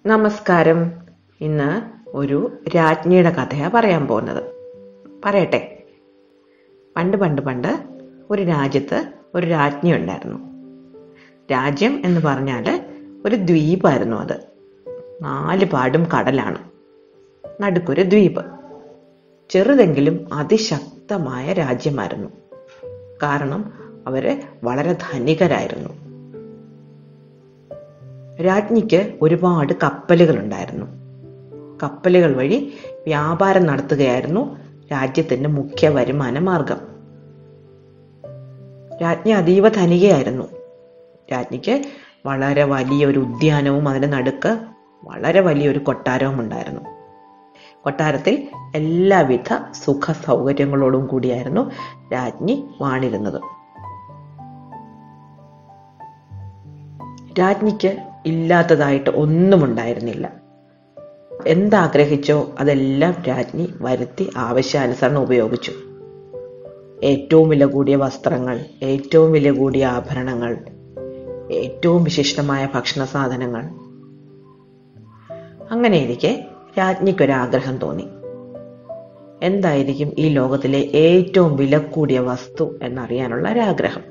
നമസ്കാരം ഇന്ന് ഒരു രാജ്ഞിയുടെ കഥയാണ് പറയാൻ പോകുന്നത് പറയട്ടെ പണ്ട് പണ്ട് പണ്ട് ഒരു രാജ്യത്ത് ഒരു രാജ്ഞി ഉണ്ടായിരുന്നു രാജ്യം എന്ന് പറഞ്ഞാൽ ഒരു ദ്വീപായിരുന്നു അത് നാല് പാടും കടലാണ് നടുക്കൊരു ദ്വീപ് ചെറുതെങ്കിലും അതിശക്തമായ രാജ്യമായിരുന്നു കാരണം അവര് വളരെ ധനികരായിരുന്നു രാജ്ഞിക്ക് ഒരുപാട് കപ്പലുകൾ ഉണ്ടായിരുന്നു കപ്പലുകൾ വഴി വ്യാപാരം നടത്തുകയായിരുന്നു രാജ്യത്തിന്റെ മുഖ്യ വരുമാന മാർഗം രാജ്ഞി അതീവ ധനികയായിരുന്നു രാജ്ഞിക്ക് വളരെ വലിയൊരു ഉദ്യാനവും അതിന്റെ നടുക്ക് വളരെ വലിയൊരു കൊട്ടാരവും ഉണ്ടായിരുന്നു കൊട്ടാരത്തിൽ എല്ലാവിധ സുഖ സൗകര്യങ്ങളോടും കൂടിയായിരുന്നു രാജ്ഞി വാണിരുന്നത് രാജ്ഞിക്ക് ഇല്ലാത്തതായിട്ട് ഒന്നും ഉണ്ടായിരുന്നില്ല എന്താഗ്രഹിച്ചോ അതെല്ലാം രാജ്ഞി വരുത്തി ആവശ്യാനുസരണം ഉപയോഗിച്ചു ഏറ്റവും വില കൂടിയ വസ്ത്രങ്ങൾ ഏറ്റവും വില കൂടിയ ആഭരണങ്ങൾ ഏറ്റവും വിശിഷ്ടമായ ഭക്ഷണ സാധനങ്ങൾ അങ്ങനെയിരിക്കെ രാജ്ഞിക്കൊരാഗ്രഹം തോന്നി എന്തായിരിക്കും ഈ ലോകത്തിലെ ഏറ്റവും വില കൂടിയ വസ്തു എന്നറിയാനുള്ള ഒരാഗ്രഹം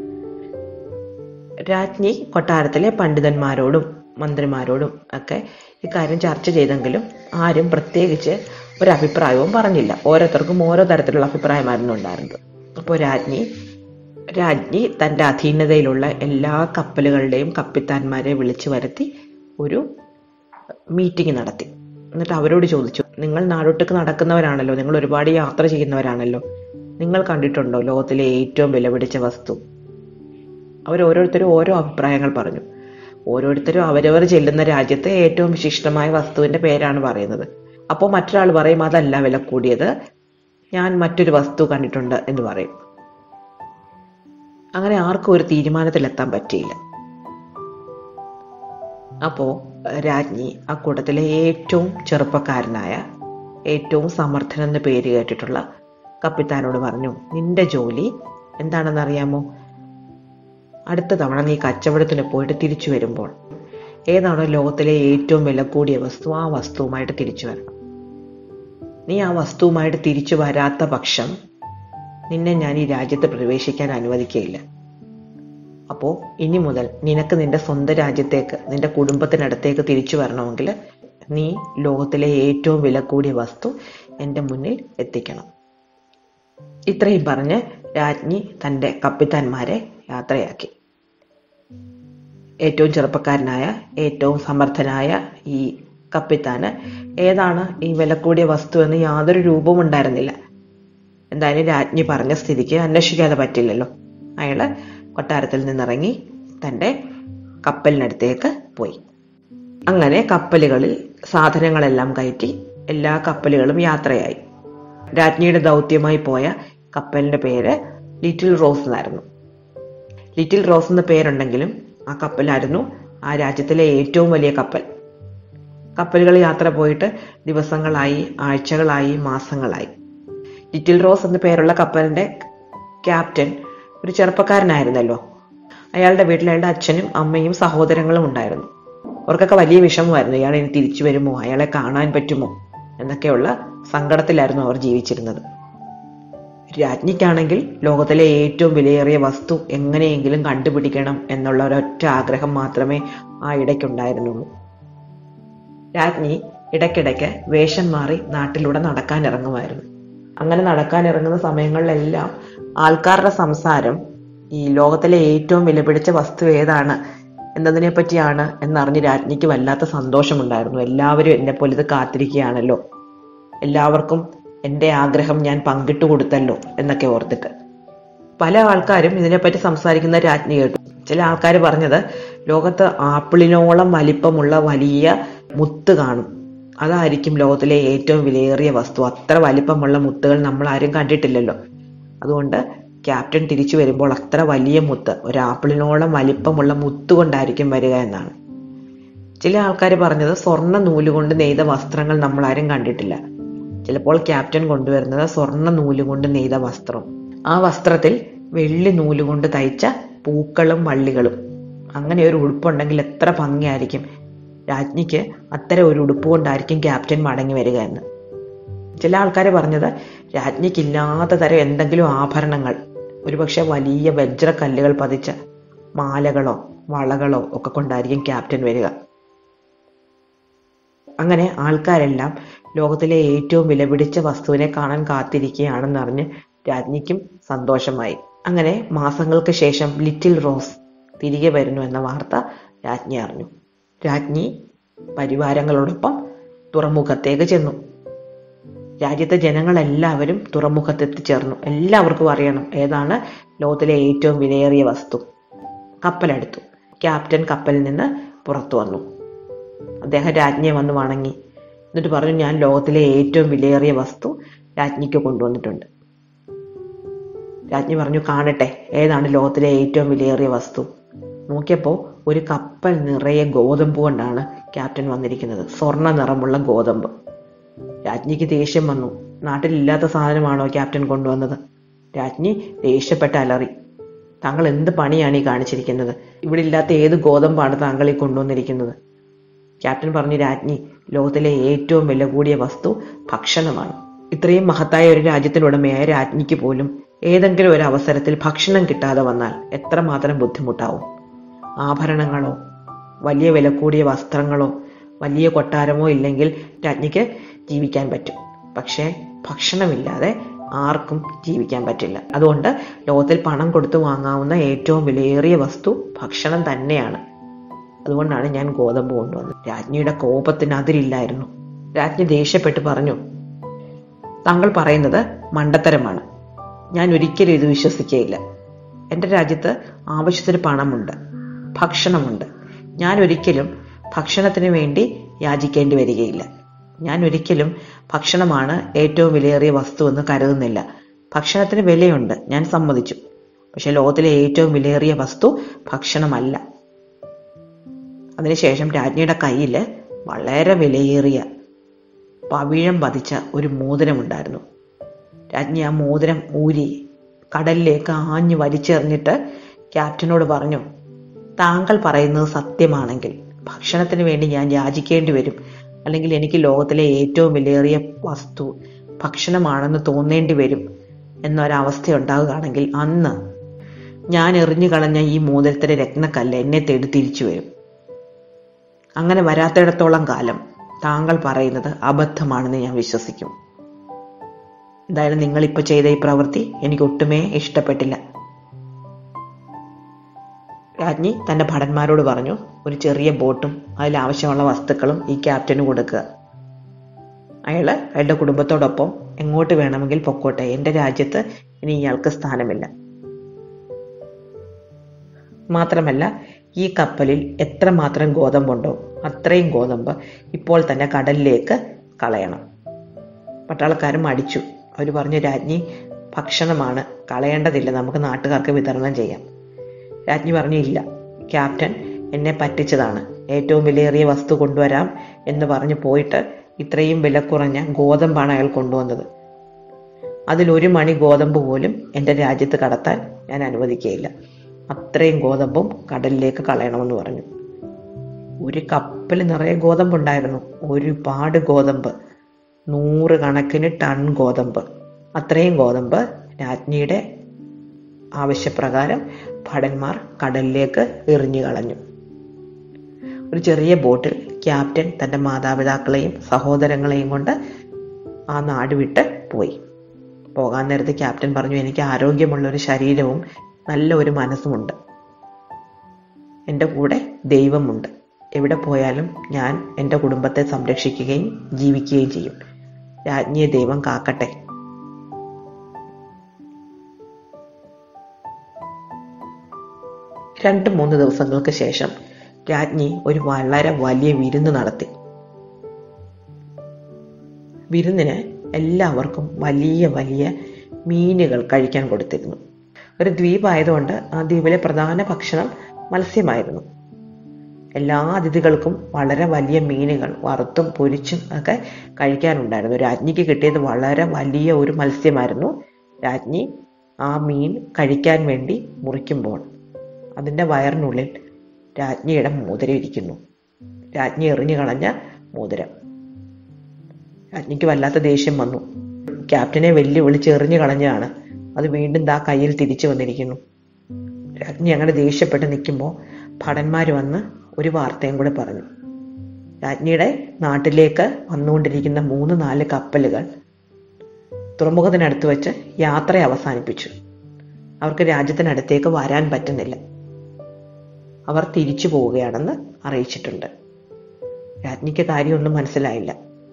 രാജ്ഞി കൊട്ടാരത്തിലെ പണ്ഡിതന്മാരോടും മന്ത്രിമാരോടും ഒക്കെ ഇക്കാര്യം ചർച്ച ചെയ്തെങ്കിലും ആരും പ്രത്യേകിച്ച് ഒരു അഭിപ്രായവും പറഞ്ഞില്ല ഓരോരുത്തർക്കും ഓരോ തരത്തിലുള്ള അഭിപ്രായമായിരുന്നു ഉണ്ടായിരുന്നത് അപ്പോൾ രാജ്ഞി രാജ്ഞി തൻ്റെ അധീനതയിലുള്ള എല്ലാ കപ്പലുകളുടെയും കപ്പിത്താന്മാരെ വിളിച്ചു വരുത്തി ഒരു മീറ്റിംഗ് നടത്തി എന്നിട്ട് അവരോട് ചോദിച്ചു നിങ്ങൾ നാടോട്ടേക്ക് നടക്കുന്നവരാണല്ലോ നിങ്ങൾ ഒരുപാട് യാത്ര ചെയ്യുന്നവരാണല്ലോ നിങ്ങൾ കണ്ടിട്ടുണ്ടോ ലോകത്തിലെ ഏറ്റവും വിലപിടിച്ച വസ്തു അവർ ഓരോരുത്തരും ഓരോ അഭിപ്രായങ്ങൾ പറഞ്ഞു ഓരോരുത്തരും അവരവർ ചെല്ലുന്ന രാജ്യത്തെ ഏറ്റവും വിശിഷ്ടമായ വസ്തുവിന്റെ പേരാണ് പറയുന്നത് അപ്പോൾ മറ്റൊരാൾ പറയും അതല്ല വില കൂടിയത് ഞാൻ മറ്റൊരു വസ്തു കണ്ടിട്ടുണ്ട് എന്ന് പറയും അങ്ങനെ ആർക്കും ഒരു തീരുമാനത്തിലെത്താൻ പറ്റിയില്ല അപ്പോ രാജ്ഞി ആ കൂട്ടത്തിലെ ഏറ്റവും ചെറുപ്പക്കാരനായ ഏറ്റവും സമർത്ഥൻ എന്ന് പേര് കേട്ടിട്ടുള്ള കപ്പിത്താനോട് പറഞ്ഞു നിന്റെ ജോലി എന്താണെന്ന് അറിയാമോ അടുത്ത തവണ നീ കച്ചവടത്തിന് പോയിട്ട് തിരിച്ചു വരുമ്പോൾ ഏതാണോ ലോകത്തിലെ ഏറ്റവും വില കൂടിയ വസ്തു ആ വസ്തുവുമായിട്ട് തിരിച്ചു വരണം നീ ആ വസ്തുവുമായിട്ട് തിരിച്ചു വരാത്ത പക്ഷം നിന്നെ ഞാൻ ഈ രാജ്യത്ത് പ്രവേശിക്കാൻ അനുവദിക്കുകയില്ല അപ്പോൾ ഇനി മുതൽ നിനക്ക് നിന്റെ സ്വന്തം രാജ്യത്തേക്ക് നിന്റെ കുടുംബത്തിനടുത്തേക്ക് തിരിച്ചു വരണമെങ്കിൽ നീ ലോകത്തിലെ ഏറ്റവും വില കൂടിയ വസ്തു എൻ്റെ മുന്നിൽ എത്തിക്കണം ഇത്രയും പറഞ്ഞ് രാജ്ഞി തൻ്റെ കപ്പിത്താന്മാരെ യാത്രയാക്കി ഏറ്റവും ചെറുപ്പക്കാരനായ ഏറ്റവും സമർത്ഥനായ ഈ കപ്പിത്താന് ഏതാണ് ഈ വില കൂടിയ വസ്തു എന്ന് യാതൊരു രൂപവും ഉണ്ടായിരുന്നില്ല എന്തായാലും രാജ്ഞി പറഞ്ഞ സ്ഥിതിക്ക് അന്വേഷിക്കാതെ പറ്റില്ലല്ലോ അയാള് കൊട്ടാരത്തിൽ നിന്നിറങ്ങി തൻ്റെ കപ്പലിനടുത്തേക്ക് പോയി അങ്ങനെ കപ്പലുകളിൽ സാധനങ്ങളെല്ലാം കയറ്റി എല്ലാ കപ്പലുകളും യാത്രയായി രാജ്ഞിയുടെ ദൗത്യമായി പോയ കപ്പലിന്റെ പേര് ലിറ്റിൽ റോസ് എന്നായിരുന്നു ലിറ്റിൽ റോസ് എന്ന പേരുണ്ടെങ്കിലും ആ കപ്പലായിരുന്നു ആ രാജ്യത്തിലെ ഏറ്റവും വലിയ കപ്പൽ കപ്പലുകൾ യാത്ര പോയിട്ട് ദിവസങ്ങളായി ആഴ്ചകളായി മാസങ്ങളായി ലിറ്റിൽ റോസ് എന്ന പേരുള്ള കപ്പലിന്റെ ക്യാപ്റ്റൻ ഒരു ചെറുപ്പക്കാരനായിരുന്നല്ലോ അയാളുടെ വീട്ടിൽ അയാളുടെ അച്ഛനും അമ്മയും സഹോദരങ്ങളും ഉണ്ടായിരുന്നു അവർക്കൊക്കെ വലിയ വിഷമമായിരുന്നു ഇയാൾ ഇനി തിരിച്ചു വരുമോ അയാളെ കാണാൻ പറ്റുമോ എന്നൊക്കെയുള്ള സങ്കടത്തിലായിരുന്നു അവർ ജീവിച്ചിരുന്നത് രാജ്ഞിക്കാണെങ്കിൽ ലോകത്തിലെ ഏറ്റവും വിലയേറിയ വസ്തു എങ്ങനെയെങ്കിലും കണ്ടുപിടിക്കണം എന്നുള്ള ഒരൊറ്റ ആഗ്രഹം മാത്രമേ ആ ഇടയ്ക്കുണ്ടായിരുന്നുള്ളൂ രാജ്ഞി ഇടയ്ക്കിടയ്ക്ക് വേഷം മാറി നാട്ടിലൂടെ നടക്കാൻ ഇറങ്ങുമായിരുന്നു അങ്ങനെ നടക്കാൻ ഇറങ്ങുന്ന സമയങ്ങളിലെല്ലാം ആൾക്കാരുടെ സംസാരം ഈ ലോകത്തിലെ ഏറ്റവും വിലപിടിച്ച വസ്തു ഏതാണ് എന്നതിനെ പറ്റിയാണ് എന്നറിഞ്ഞ് രാജ്ഞിക്ക് വല്ലാത്ത സന്തോഷമുണ്ടായിരുന്നു എല്ലാവരും എന്നെ പോലെ ഇത് കാത്തിരിക്കുകയാണല്ലോ എല്ലാവർക്കും എൻ്റെ ആഗ്രഹം ഞാൻ പങ്കിട്ടു കൊടുത്തല്ലോ എന്നൊക്കെ ഓർത്തിട്ട് പല ആൾക്കാരും ഇതിനെപ്പറ്റി സംസാരിക്കുന്ന രാജ്ഞി കേട്ടു ചില ആൾക്കാർ പറഞ്ഞത് ലോകത്ത് ആപ്പിളിനോളം വലിപ്പമുള്ള വലിയ മുത്ത് കാണും അതായിരിക്കും ലോകത്തിലെ ഏറ്റവും വിലയേറിയ വസ്തു അത്ര വലിപ്പമുള്ള മുത്തുകൾ നമ്മൾ ആരും കണ്ടിട്ടില്ലല്ലോ അതുകൊണ്ട് ക്യാപ്റ്റൻ തിരിച്ചു വരുമ്പോൾ അത്ര വലിയ മുത്ത് ഒരു ആപ്പിളിനോളം വലിപ്പമുള്ള മുത്ത് കൊണ്ടായിരിക്കും വരിക എന്നാണ് ചില ആൾക്കാർ പറഞ്ഞത് സ്വർണ്ണ നൂലുകൊണ്ട് നെയ്ത വസ്ത്രങ്ങൾ നമ്മൾ ആരും കണ്ടിട്ടില്ല ചിലപ്പോൾ ക്യാപ്റ്റൻ കൊണ്ടുവരുന്നത് സ്വർണ്ണ നൂലുകൊണ്ട് നെയ്ത വസ്ത്രം ആ വസ്ത്രത്തിൽ വെള്ളി നൂലുകൊണ്ട് തയ്ച്ച പൂക്കളും വള്ളികളും അങ്ങനെ ഒരു ഉടുപ്പുണ്ടെങ്കിൽ എത്ര ഭംഗിയായിരിക്കും രാജ്ഞിക്ക് അത്തരം ഒരു ഉടുപ്പ് കൊണ്ടായിരിക്കും ക്യാപ്റ്റൻ മടങ്ങി വരിക എന്ന് ചില ആൾക്കാർ പറഞ്ഞത് രാജ്ഞിക്കില്ലാത്ത തരം എന്തെങ്കിലും ആഭരണങ്ങൾ ഒരുപക്ഷെ വലിയ വജ്രക്കല്ലുകൾ പതിച്ച മാലകളോ വളകളോ ഒക്കെ കൊണ്ടായിരിക്കും ക്യാപ്റ്റൻ വരിക അങ്ങനെ ആൾക്കാരെല്ലാം ലോകത്തിലെ ഏറ്റവും വിലപിടിച്ച വസ്തുവിനെ കാണാൻ കാത്തിരിക്കുകയാണെന്നറിഞ്ഞ് രാജ്ഞിക്കും സന്തോഷമായി അങ്ങനെ മാസങ്ങൾക്ക് ശേഷം ലിറ്റിൽ റോസ് തിരികെ വരുന്നു എന്ന വാർത്ത രാജ്ഞി അറിഞ്ഞു രാജ്ഞി പരിവാരങ്ങളോടൊപ്പം തുറമുഖത്തേക്ക് ചെന്നു രാജ്യത്തെ ജനങ്ങളെല്ലാവരും തുറമുഖത്തെത്തിച്ചേർന്നു എല്ലാവർക്കും അറിയണം ഏതാണ് ലോകത്തിലെ ഏറ്റവും വിലയേറിയ വസ്തു കപ്പലെടുത്തു ക്യാപ്റ്റൻ കപ്പലിൽ നിന്ന് പുറത്തു വന്നു അദ്ദേഹം രാജ്ഞിയെ വന്ന് വണങ്ങി എന്നിട്ട് പറഞ്ഞു ഞാൻ ലോകത്തിലെ ഏറ്റവും വിലയേറിയ വസ്തു രാജ്ഞിക്ക് കൊണ്ടുവന്നിട്ടുണ്ട് രാജ്ഞി പറഞ്ഞു കാണട്ടെ ഏതാണ് ലോകത്തിലെ ഏറ്റവും വിലയേറിയ വസ്തു നോക്കിയപ്പോൾ ഒരു കപ്പൽ നിറയെ ഗോതമ്പ് കൊണ്ടാണ് ക്യാപ്റ്റൻ വന്നിരിക്കുന്നത് സ്വർണ്ണ നിറമുള്ള ഗോതമ്പ് രാജ്ഞിക്ക് ദേഷ്യം വന്നു നാട്ടിലില്ലാത്ത സാധനമാണോ ക്യാപ്റ്റൻ കൊണ്ടുവന്നത് രാജ്ഞി ദേഷ്യപ്പെട്ട അലറി താങ്കൾ എന്ത് പണിയാണ് ഈ കാണിച്ചിരിക്കുന്നത് ഇവിടെ ഇല്ലാത്ത ഏത് ഗോതമ്പാണ് താങ്കൾ ഈ കൊണ്ടുവന്നിരിക്കുന്നത് ക്യാപ്റ്റൻ പറഞ്ഞു രാജ്ഞി ലോകത്തിലെ ഏറ്റവും വില കൂടിയ വസ്തു ഭക്ഷണമാണ് ഇത്രയും മഹത്തായ ഒരു രാജ്യത്തിനുടമയായ രാജ്ഞിക്ക് പോലും ഏതെങ്കിലും ഒരു അവസരത്തിൽ ഭക്ഷണം കിട്ടാതെ വന്നാൽ എത്രമാത്രം ബുദ്ധിമുട്ടാവും ആഭരണങ്ങളോ വലിയ വില കൂടിയ വസ്ത്രങ്ങളോ വലിയ കൊട്ടാരമോ ഇല്ലെങ്കിൽ രാജ്ഞിക്ക് ജീവിക്കാൻ പറ്റും പക്ഷേ ഭക്ഷണമില്ലാതെ ആർക്കും ജീവിക്കാൻ പറ്റില്ല അതുകൊണ്ട് ലോകത്തിൽ പണം കൊടുത്തു വാങ്ങാവുന്ന ഏറ്റവും വിലയേറിയ വസ്തു ഭക്ഷണം തന്നെയാണ് അതുകൊണ്ടാണ് ഞാൻ ഗോതമ്പ് കൊണ്ടുവന്നത് രാജ്ഞിയുടെ കോപത്തിന് അതിരില്ലായിരുന്നു രാജ്ഞി ദേഷ്യപ്പെട്ട് പറഞ്ഞു താങ്കൾ പറയുന്നത് മണ്ടത്തരമാണ് ഞാൻ ഒരിക്കലും ഇത് വിശ്വസിക്കുകയില്ല എൻ്റെ രാജ്യത്ത് ആവശ്യത്തിന് പണമുണ്ട് ഭക്ഷണമുണ്ട് ഞാൻ ഒരിക്കലും ഭക്ഷണത്തിന് വേണ്ടി യാചിക്കേണ്ടി വരികയില്ല ഞാൻ ഒരിക്കലും ഭക്ഷണമാണ് ഏറ്റവും വിലയേറിയ വസ്തു എന്ന് കരുതുന്നില്ല ഭക്ഷണത്തിന് വിലയുണ്ട് ഞാൻ സമ്മതിച്ചു പക്ഷെ ലോകത്തിലെ ഏറ്റവും വിലയേറിയ വസ്തു ഭക്ഷണമല്ല അതിനുശേഷം രാജ്ഞിയുടെ കയ്യിൽ വളരെ വിലയേറിയ പവിഴം പതിച്ച ഒരു മോതിരമുണ്ടായിരുന്നു രാജ്ഞി ആ മോതിരം ഊരി കടലിലേക്ക് ആഞ്ഞു വലിച്ചെറിഞ്ഞിട്ട് ക്യാപ്റ്റനോട് പറഞ്ഞു താങ്കൾ പറയുന്നത് സത്യമാണെങ്കിൽ ഭക്ഷണത്തിന് വേണ്ടി ഞാൻ യാചിക്കേണ്ടി വരും അല്ലെങ്കിൽ എനിക്ക് ലോകത്തിലെ ഏറ്റവും വിലയേറിയ വസ്തു ഭക്ഷണമാണെന്ന് തോന്നേണ്ടി വരും എന്നൊരവസ്ഥ ഉണ്ടാവുകയാണെങ്കിൽ അന്ന് ഞാൻ എറിഞ്ഞു കളഞ്ഞ ഈ മോതിരത്തിലെ രത്നക്കല്ല് എന്നെ തേടി തിരിച്ചു വരും അങ്ങനെ വരാത്തിടത്തോളം കാലം താങ്കൾ പറയുന്നത് അബദ്ധമാണെന്ന് ഞാൻ വിശ്വസിക്കും എന്തായാലും നിങ്ങൾ ഇപ്പൊ ചെയ്ത ഈ പ്രവൃത്തി എനിക്ക് ഒട്ടുമേ ഇഷ്ടപ്പെട്ടില്ല രാജ്ഞി തന്റെ ഭടന്മാരോട് പറഞ്ഞു ഒരു ചെറിയ ബോട്ടും അതിൽ ആവശ്യമുള്ള വസ്തുക്കളും ഈ ക്യാപ്റ്റന് കൊടുക്കുക അയാള് അയാളുടെ കുടുംബത്തോടൊപ്പം എങ്ങോട്ട് വേണമെങ്കിൽ പൊക്കോട്ടെ എൻ്റെ രാജ്യത്ത് ഇനി ഇയാൾക്ക് സ്ഥാനമില്ല മാത്രമല്ല ഈ കപ്പലിൽ എത്രമാത്രം ഗോതമ്പുണ്ടോ അത്രയും ഗോതമ്പ് ഇപ്പോൾ തന്നെ കടലിലേക്ക് കളയണം പട്ടാളക്കാരും അടിച്ചു അവർ പറഞ്ഞു രാജ്ഞി ഭക്ഷണമാണ് കളയേണ്ടതില്ല നമുക്ക് നാട്ടുകാർക്ക് വിതരണം ചെയ്യാം രാജ്ഞി പറഞ്ഞു ഇല്ല ക്യാപ്റ്റൻ എന്നെ പറ്റിച്ചതാണ് ഏറ്റവും വിലയേറിയ വസ്തു കൊണ്ടുവരാം എന്ന് പറഞ്ഞു പോയിട്ട് ഇത്രയും വില കുറഞ്ഞ ഗോതമ്പാണ് അയാൾ കൊണ്ടുവന്നത് അതിലൊരു മണി ഗോതമ്പ് പോലും എൻ്റെ രാജ്യത്ത് കടത്താൻ ഞാൻ അനുവദിക്കുകയില്ല അത്രയും ഗോതമ്പും കടലിലേക്ക് കളയണമെന്ന് പറഞ്ഞു ഒരു കപ്പൽ നിറയെ ഗോതമ്പുണ്ടായിരുന്നു ഒരുപാട് ഗോതമ്പ് നൂറ് കണക്കിന് ടൺ ഗോതമ്പ് അത്രയും ഗോതമ്പ് രാജ്ഞിയുടെ ആവശ്യപ്രകാരം ഭടന്മാർ കടലിലേക്ക് എറിഞ്ഞു കളഞ്ഞു ഒരു ചെറിയ ബോട്ടിൽ ക്യാപ്റ്റൻ തൻ്റെ മാതാപിതാക്കളെയും സഹോദരങ്ങളെയും കൊണ്ട് ആ നാട് വിട്ട് പോയി പോകാൻ നേരത്ത് ക്യാപ്റ്റൻ പറഞ്ഞു എനിക്ക് ആരോഗ്യമുള്ള ഒരു ശരീരവും നല്ല ഒരു മനസ്സുമുണ്ട് എൻ്റെ കൂടെ ദൈവമുണ്ട് എവിടെ പോയാലും ഞാൻ എൻ്റെ കുടുംബത്തെ സംരക്ഷിക്കുകയും ജീവിക്കുകയും ചെയ്യും രാജ്ഞിയെ ദൈവം കാക്കട്ടെ രണ്ട് മൂന്ന് ദിവസങ്ങൾക്ക് ശേഷം രാജ്ഞി ഒരു വളരെ വലിയ വിരുന്ന് നടത്തി വിരുന്നിന് എല്ലാവർക്കും വലിയ വലിയ മീനുകൾ കഴിക്കാൻ കൊടുത്തിരുന്നു ഒരു ദ്വീപായതുകൊണ്ട് ആ ദ്വീപിലെ പ്രധാന ഭക്ഷണം മത്സ്യമായിരുന്നു എല്ലാ അതിഥികൾക്കും വളരെ വലിയ മീനുകൾ വറുത്തും പൊരിച്ചും ഒക്കെ കഴിക്കാനുണ്ടായിരുന്നു രാജ്ഞിക്ക് കിട്ടിയത് വളരെ വലിയ ഒരു മത്സ്യമായിരുന്നു രാജ്ഞി ആ മീൻ കഴിക്കാൻ വേണ്ടി മുറിക്കുമ്പോൾ അതിൻ്റെ വയറിനുള്ളിൽ രാജ്ഞിയുടെ മോതിരം ഇരിക്കുന്നു രാജ്ഞി എറിഞ്ഞു കളഞ്ഞ മോതിരം രാജ്ഞിക്ക് വല്ലാത്ത ദേഷ്യം വന്നു ക്യാപ്റ്റനെ വെല്ലുവിളിച്ച് എറിഞ്ഞു കളഞ്ഞതാണ് അത് വീണ്ടും ദാ കയ്യിൽ തിരിച്ചു വന്നിരിക്കുന്നു രാജ്ഞി അങ്ങനെ ദേഷ്യപ്പെട്ട് നിൽക്കുമ്പോൾ ഭടന്മാർ വന്ന് ഒരു വാർത്തയും കൂടെ പറഞ്ഞു രാജ്ഞിയുടെ നാട്ടിലേക്ക് വന്നുകൊണ്ടിരിക്കുന്ന മൂന്ന് നാല് കപ്പലുകൾ തുറമുഖത്തിനടുത്ത് വെച്ച് യാത്ര അവസാനിപ്പിച്ചു അവർക്ക് രാജ്യത്തിനടുത്തേക്ക് വരാൻ പറ്റുന്നില്ല അവർ തിരിച്ചു പോവുകയാണെന്ന് അറിയിച്ചിട്ടുണ്ട് രാജ്ഞിക്ക് കാര്യമൊന്നും മനസ്സിലായില്ല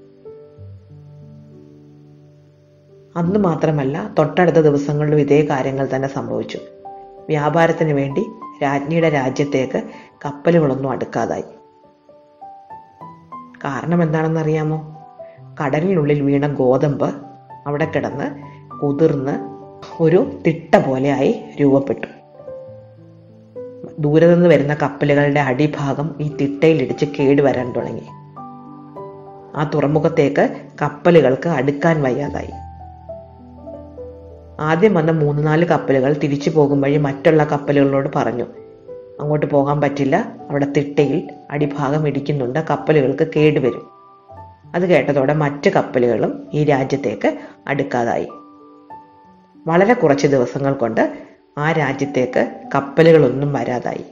അന്ന് മാത്രമല്ല തൊട്ടടുത്ത ദിവസങ്ങളിലും ഇതേ കാര്യങ്ങൾ തന്നെ സംഭവിച്ചു വ്യാപാരത്തിന് വേണ്ടി രാജ്ഞിയുടെ രാജ്യത്തേക്ക് കപ്പലുകളൊന്നും അടുക്കാതായി കാരണം എന്താണെന്ന് അറിയാമോ കടലിനുള്ളിൽ വീണ ഗോതമ്പ് അവിടെ കിടന്ന് കുതിർന്ന് ഒരു തിട്ട പോലെയായി രൂപപ്പെട്ടു ദൂരെ നിന്ന് വരുന്ന കപ്പലുകളുടെ അടിഭാഗം ഈ തിട്ടയിലിടിച്ച് കേടുവരാൻ തുടങ്ങി ആ തുറമുഖത്തേക്ക് കപ്പലുകൾക്ക് അടുക്കാൻ വയ്യാതായി ആദ്യം വന്ന മൂന്ന് നാല് കപ്പലുകൾ തിരിച്ചു പോകും വഴി മറ്റുള്ള കപ്പലുകളോട് പറഞ്ഞു അങ്ങോട്ട് പോകാൻ പറ്റില്ല അവിടെ തിട്ടയിൽ അടിഭാഗം ഇടിക്കുന്നുണ്ട് കപ്പലുകൾക്ക് കേടുവരും അത് കേട്ടതോടെ മറ്റ് കപ്പലുകളും ഈ രാജ്യത്തേക്ക് അടുക്കാതായി വളരെ കുറച്ച് ദിവസങ്ങൾ കൊണ്ട് ആ രാജ്യത്തേക്ക് കപ്പലുകളൊന്നും വരാതായി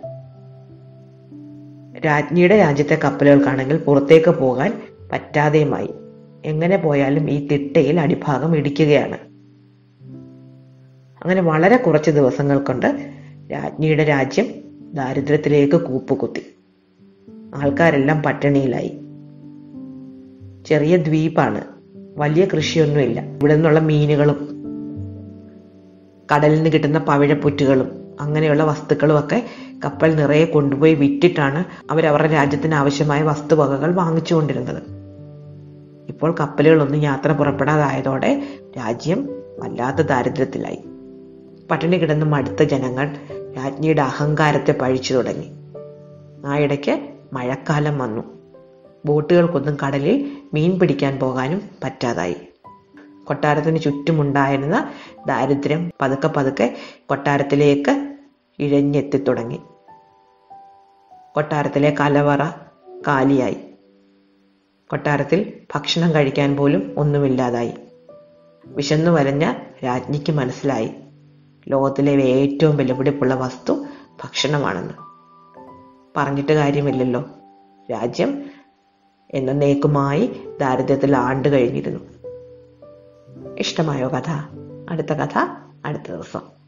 രാജ്ഞിയുടെ രാജ്യത്തെ കപ്പലുകൾക്കാണെങ്കിൽ പുറത്തേക്ക് പോകാൻ പറ്റാതെയുമായി എങ്ങനെ പോയാലും ഈ തിട്ടയിൽ അടിഭാഗം ഇടിക്കുകയാണ് അങ്ങനെ വളരെ കുറച്ച് ദിവസങ്ങൾ കൊണ്ട് രാജ്ഞിയുടെ രാജ്യം ദാരിദ്ര്യത്തിലേക്ക് കൂപ്പുകുത്തി ആൾക്കാരെല്ലാം പട്ടിണിയിലായി ചെറിയ ദ്വീപാണ് വലിയ കൃഷിയൊന്നുമില്ല ഇവിടെ നിന്നുള്ള മീനുകളും കടലിൽ നിന്ന് കിട്ടുന്ന പവിഴപ്പുറ്റുകളും അങ്ങനെയുള്ള വസ്തുക്കളും ഒക്കെ കപ്പൽ നിറയെ കൊണ്ടുപോയി വിറ്റിട്ടാണ് അവരവരുടെ രാജ്യത്തിന് ആവശ്യമായ വസ്തുവകകൾ വാങ്ങിച്ചുകൊണ്ടിരുന്നത് ഇപ്പോൾ കപ്പലുകളൊന്നും യാത്ര പുറപ്പെടാതായതോടെ രാജ്യം വല്ലാത്ത ദാരിദ്ര്യത്തിലായി പട്ടിണി കിടന്ന് മടുത്ത ജനങ്ങൾ രാജ്ഞിയുടെ അഹങ്കാരത്തെ പഴിച്ചു തുടങ്ങി ആ ഇടയ്ക്ക് മഴക്കാലം വന്നു ബോട്ടുകൾക്കൊന്നും കടലിൽ മീൻ പിടിക്കാൻ പോകാനും പറ്റാതായി കൊട്ടാരത്തിന് ചുറ്റുമുണ്ടായിരുന്ന ദാരിദ്ര്യം പതുക്കെ പതുക്കെ കൊട്ടാരത്തിലേക്ക് ഇഴഞ്ഞെത്തി തുടങ്ങി കൊട്ടാരത്തിലെ കലവറ കാലിയായി കൊട്ടാരത്തിൽ ഭക്ഷണം കഴിക്കാൻ പോലും ഒന്നുമില്ലാതായി വിശന്നു വലഞ്ഞ രാജ്ഞിക്ക് മനസ്സിലായി ലോകത്തിലെ ഏറ്റവും വിലപിടിപ്പുള്ള വസ്തു ഭക്ഷണമാണെന്ന് പറഞ്ഞിട്ട് കാര്യമില്ലല്ലോ രാജ്യം എന്നേക്കുമായി ദാരിദ്ര്യത്തിൽ ആണ്ട് കഴിഞ്ഞിരുന്നു ഇഷ്ടമായോ കഥ അടുത്ത കഥ അടുത്ത ദിവസം